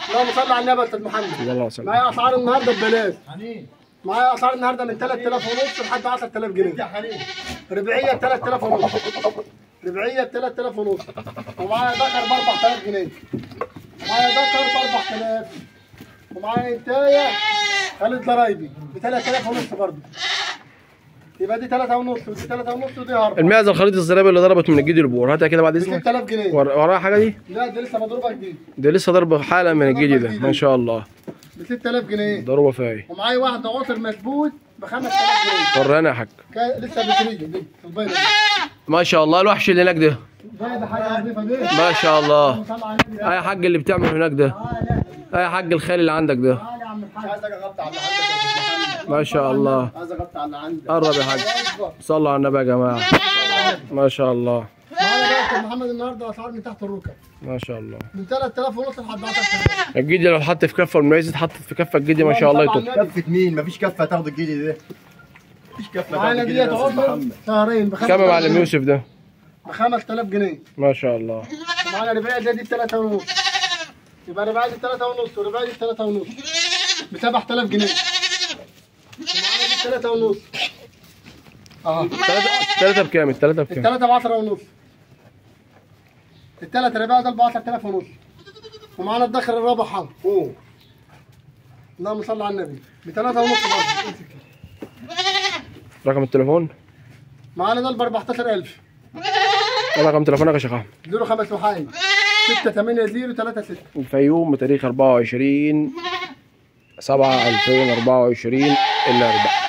اللهم صل على النبي يا استاذ محمد صلى الله عليه وسلم معايا اسعار النهارده ببلاش حنين معايا اسعار النهارده من 3000 ونص لحد 10000 يا جنيه حنين ربعيه ب 3000 ونص ربعيه ب 3000 ونص ومعايا ذكر ب 4000 جنيه معايا ذكر ب 4000 ومعايا انتايه خالد ضرايبي ب 3000 ونص برضه يبقى دي 3 ونص ودي 3 ونص ودي 4 المعزه الخليط الزرابي اللي ضربت من الجدي للبور هاتها كده بعد ب اذنك 6000 جنيه ور- وراها حاجه دي لا دي لسه مضروبه جديد دي لسه ضربه حالا من الجدي ده ما شاء الله ب 6000 جنيه ضربه فاي ومعايا واحد عطر مشبوط ب 5000 جنيه ورانا يا حاج كا- لسه بكريه دي في البيضه دي ما شاء الله الوحش اللي هناك ده ده حاجه نظيفه دي ما شاء الله طلع على النبي. اي حاج اللي بتعمل هناك ده تعالى اي حاج الخال اللي عندك ده تعالى يا عم الحاج عايز اغطي على اللي عندك يا أستاذ محمد. ما شاء الله عايز اغطي على اللي عندك قرب يا حاج صلوا على النبي يا جماعه ما شاء الله معانا بقى يا أستاذ محمد النهارده اسعار من تحت الركب ما شاء الله من 3000 ونص لحد 10000 الجدي لو اتحط في كفه المعز اتحط في كفه الجدي ما شاء الله يطول كفة مين؟ مفيش كفة تاخد الجدي ده مفيش كفة تاخد معانا الجدي ده ديت يا أستاذ عطر محمد شهرين ب كم يا معلم يوسف ده ب 5000 جنيه ما شاء الله ومعانا رباعي زي دي ب 3 ونص يبقى رباعي دي ب 3 ونص ورباعي دي ب 3 ونص ب 7000 جنيه ومعانا دي ب 3 ونص اه ثلاثة ثلاثة بكام الثلاثة بكام الثلاثة ب 10 ونص الثلاث رباع ده ب 10000 ونص ومعانا الدخل الرابع حم فوق اللهم صل على النبي ب 3 ونص برضه رقم التليفون معانا ده ب 14000 رقم تليفونك يا شيخ احمد زيرو خمس وحايد 6 8 0 3 6 الفيوم بتاريخ 24 7 2024 الاربعاء